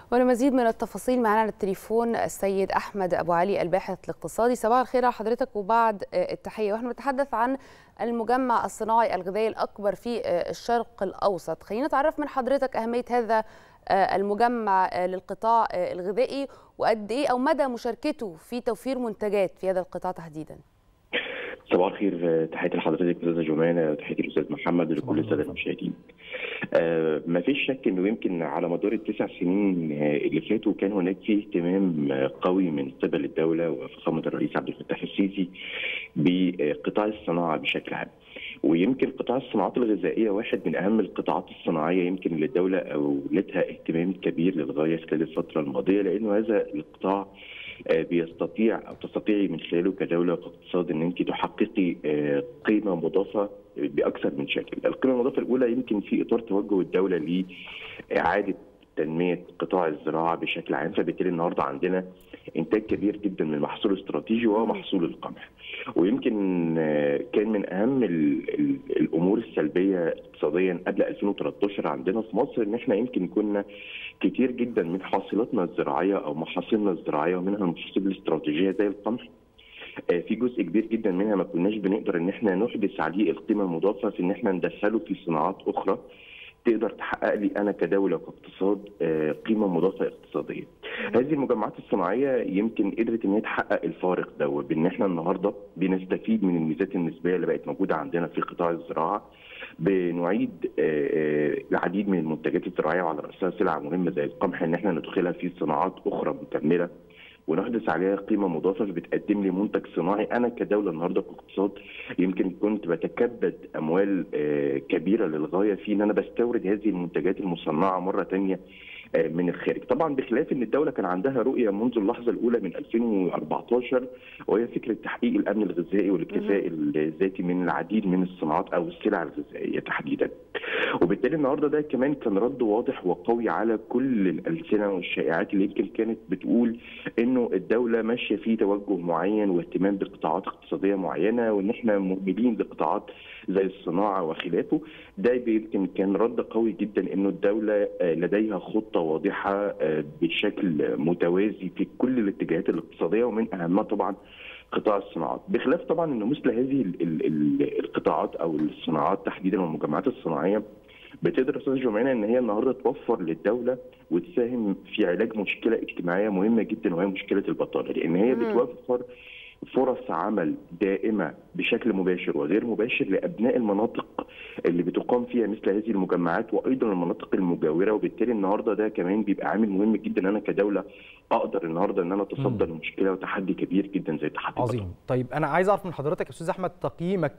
ولمزيد من التفاصيل معنا على التليفون السيد احمد ابو علي الباحث الاقتصادي صباح الخير على حضرتك وبعد التحيه واحنا بنتحدث عن المجمع الصناعي الغذائي الاكبر في الشرق الاوسط خلينا نتعرف من حضرتك اهميه هذا المجمع للقطاع الغذائي وقد ايه او مدى مشاركته في توفير منتجات في هذا القطاع تحديدا صباح الخير تحياتي لحضرتك استاذه جمانه وتحياتي للاستاذ محمد ولكل الساده المشاهدين. آه ما فيش شك انه يمكن على مدار التسع سنين اللي فاتوا كان هناك في اهتمام قوي من قبل الدوله وفخامه الرئيس عبد الفتاح السيسي بقطاع الصناعه بشكل عام. ويمكن قطاع الصناعات الغذائيه واحد من اهم القطاعات الصناعيه يمكن اللي الدوله اولتها اهتمام كبير للغايه خلال الفتره الماضيه لانه هذا القطاع بيستطيع او تستطيعي من خلاله كدوله وكاقتصاد ان انت تحققي قيمه مضافه باكثر من شكل. القيمه المضافه الاولى يمكن في اطار توجه الدوله لاعاده تنميه قطاع الزراعه بشكل عام فبالتالي النهارده عندنا انتاج كبير جدا من المحصول الاستراتيجي وهو محصول القمح. ويمكن كان من اهم الامور السلبيه اقتصاديا قبل 2013 عندنا في مصر ان احنا يمكن كنا كتير جدا من حاصلاتنا الزراعيه او محاصيلنا الزراعيه ومنها المحاصيل الاستراتيجيه زي القمح في جزء كبير جدا منها ما كناش بنقدر ان احنا نحدث عليه القيمه المضافه في ان احنا ندخله في صناعات اخرى تقدر تحقق لي انا كدوله وكاقتصاد قيمه مضافه اقتصاديه. هذه المجمعات الصناعيه يمكن قدرت ان هي تحقق الفارق ده بان احنا النهارده بنستفيد من الميزات النسبيه اللي بقت موجوده عندنا في قطاع الزراعه بنعيد العديد من المنتجات الزراعيه وعلى راسها سلع مهمه زي القمح ان احنا ندخلها في صناعات اخرى مكمله ونحدث عليها قيمه مضافه فبتقدم لي منتج صناعي انا كدوله النهارده كاقتصاد يمكن كنت بتكبد اموال كبيره للغايه في ان انا بستورد هذه المنتجات المصنعه مره ثانيه من الخارج طبعا بخلاف ان الدوله كان عندها رؤيه منذ اللحظه الاولى من 2014 وهي فكره تحقيق الامن الغذائي والاكتفاء الذاتي من العديد من الصناعات او السلع الغذائيه تحديدا وبالتالي النهارده ده كمان كان رد واضح وقوي على كل الالسنه والشائعات اللي يمكن كانت بتقول انه الدوله ماشيه في توجه معين واهتمام بقطاعات اقتصاديه معينه وان احنا مهملين لقطاعات زي الصناعه وخلافه ده يمكن كان رد قوي جدا انه الدوله لديها خطه واضحه بشكل متوازي في كل الاتجاهات الاقتصاديه ومن اهمها طبعا قطاع الصناعات بخلاف طبعا انه مثل هذه القطاعات او الصناعات تحديدا والمجمعات الصناعيه بتقدر استاذ جمعينا ان هي النهارده توفر للدوله وتساهم في علاج مشكله اجتماعيه مهمه جدا وهي مشكله البطاله لان هي بتوفر فرص عمل دائمه بشكل مباشر وغير مباشر لابناء المناطق اللي بتقام فيها مثل هذه المجمعات وايضا المناطق المجاوره وبالتالي النهارده ده كمان بيبقى عامل مهم جدا انا كدوله اقدر النهارده ان انا اتصدى لمشكله وتحدي كبير جدا زي تحدي عظيم البطل. طيب انا عايز اعرف من حضرتك يا استاذ احمد تقييمك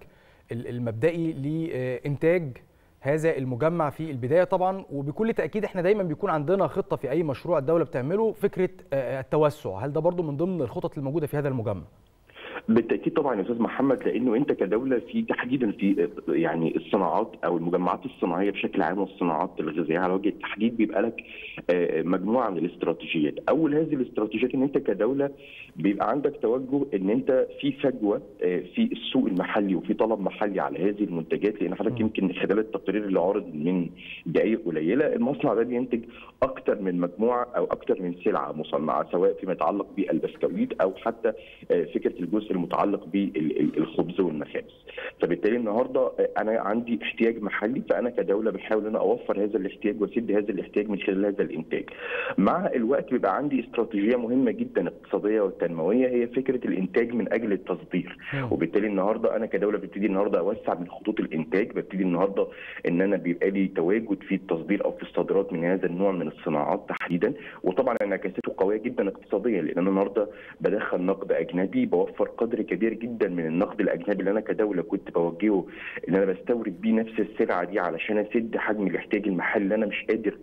المبدئي لانتاج هذا المجمع في البدايه طبعا وبكل تاكيد احنا دايما بيكون عندنا خطه في اي مشروع الدوله بتعمله فكره التوسع هل ده برضو من ضمن الخطط الموجوده في هذا المجمع بالتاكيد طبعا يا استاذ محمد لانه انت كدوله في تحديدا في يعني الصناعات او المجمعات الصناعيه بشكل عام والصناعات الغذائيه على وجه التحديد بيبقى لك مجموعه من الاستراتيجيات، اول هذه الاستراتيجيات ان انت كدوله بيبقى عندك توجه ان انت في فجوه في السوق المحلي وفي طلب محلي على هذه المنتجات لان حضرتك يمكن خلال التقرير اللي عرض من دقائق قليله المصنع ده بينتج اكثر من مجموعه او اكثر من سلعه مصنعه سواء فيما يتعلق بالبسكويت او حتى فكره الجزء المتعلق بالخبز والمخابز فبالتالي النهارده انا عندي احتياج محلي فانا كدوله بحاول ان انا اوفر هذا الاحتياج واسد هذا الاحتياج من خلال هذا الانتاج مع الوقت بيبقى عندي استراتيجيه مهمه جدا اقتصاديه والتنمويه هي فكره الانتاج من اجل التصدير وبالتالي النهارده انا كدوله ببتدي النهارده اوسع من خطوط الانتاج ببتدي النهارده ان انا بيبقى لي تواجد في التصدير او في الصادرات من هذا النوع من الصناعات تحديدا وطبعا انعكاساته قويه جدا اقتصاديا لان انا النهارده بدخل نقد اجنبي بوفر قدر كبير جدا من النقد الاجنبي اللي انا كدوله كنت بوجهه ان انا بستورد بيه نفس السلعه دي علشان اسد حجم الاحتياج المحلي اللي انا مش قادر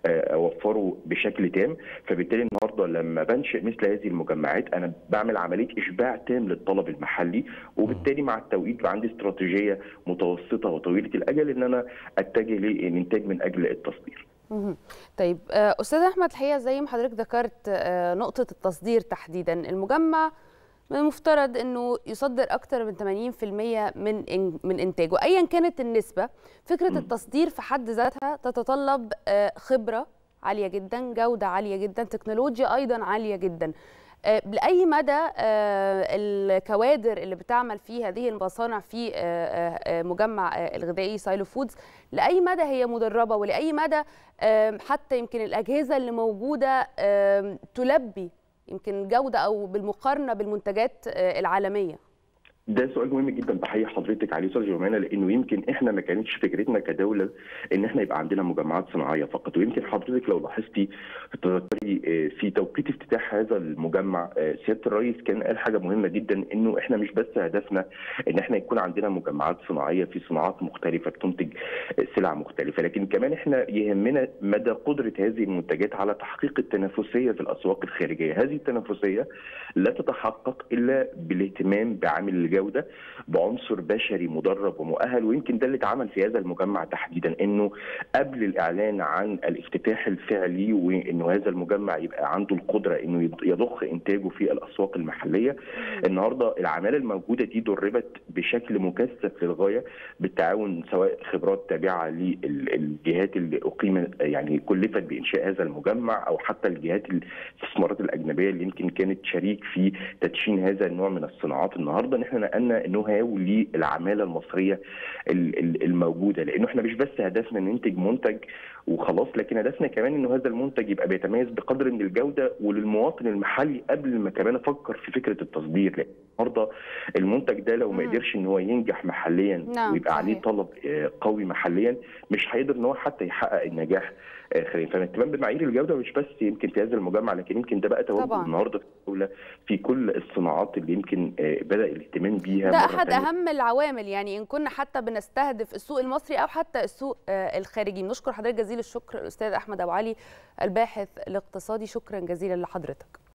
اوفره بشكل تام فبالتالي النهارده لما بنشئ مثل هذه المجمعات انا بعمل عمليه اشباع تام للطلب المحلي وبالتالي مع التوقيت بقى عندي استراتيجيه متوسطه وطويله الاجل ان انا اتجه للانتاج من اجل التصدير. طيب استاذ احمد الحقيقه زي ما حضرتك ذكرت نقطه التصدير تحديدا المجمع من المفترض انه يصدر اكثر من 80% من من انتاجه ايا كانت النسبه فكره التصدير في حد ذاتها تتطلب خبره عاليه جدا جوده عاليه جدا تكنولوجيا ايضا عاليه جدا لاي مدى الكوادر اللي بتعمل في هذه المصانع في مجمع الغذائي سايلو فودز لاي مدى هي مدربه ولاي مدى حتى يمكن الاجهزه اللي موجوده تلبي يمكن جوده او بالمقارنه بالمنتجات العالميه ده سؤال مهم جدا بحيي حضرتك عليه استاذ جمانه لانه يمكن احنا ما كانتش فكرتنا كدوله ان احنا يبقى عندنا مجمعات صناعيه فقط ويمكن حضرتك لو لاحظتي تذكري في توقيت افتتاح هذا المجمع سياده الرئيس كان قال حاجه مهمه جدا انه احنا مش بس هدفنا ان احنا يكون عندنا مجمعات صناعيه في صناعات مختلفه بتنتج سلع مختلفه لكن كمان احنا يهمنا مدى قدره هذه المنتجات على تحقيق التنافسيه في الاسواق الخارجيه هذه التنافسيه لا تتحقق الا بالاهتمام بعامل الجوده الجوده بعنصر بشري مدرب ومؤهل ويمكن ده اللي اتعمل في هذا المجمع تحديدا انه قبل الاعلان عن الافتتاح الفعلي وانه هذا المجمع يبقى عنده القدره انه يضخ انتاجه في الاسواق المحليه النهارده العماله الموجوده دي دربت بشكل مكثف للغايه بالتعاون سواء خبرات تابعه للجهات اللي اقيم يعني كلفت بانشاء هذا المجمع او حتى الجهات الاستثمارات الاجنبيه اللي يمكن كانت شريك في تدشين هذا النوع من الصناعات النهارده ان احنا نقلنا النو هاو للعماله المصريه الموجوده لانه احنا مش بس هدفنا ننتج منتج وخلاص لكن هدفنا كمان انه هذا المنتج يبقى بيتميز بقدر من الجوده وللمواطن المحلي قبل ما كمان افكر في فكره التصدير لان النهارده المنتج ده لو ما قدرش ان هو ينجح محليا نعم ويبقى عليه صحيح. طلب قوي محليا مش هيقدر ان هو حتى يحقق النجاح خارجيا فالاهتمام بمعايير الجوده مش بس يمكن في هذا المجمع لكن يمكن ده بقى توجه طبعاً. النهارده في الدوله في كل الصناعات اللي يمكن بدا الاهتمام بيها ده مرة احد تانية. اهم العوامل يعني ان كنا حتى بنستهدف السوق المصري او حتى السوق آه، الخارجي نشكر حضرتك جزيل الشكر الاستاذ احمد ابو علي الباحث الاقتصادي شكرا جزيلا لحضرتك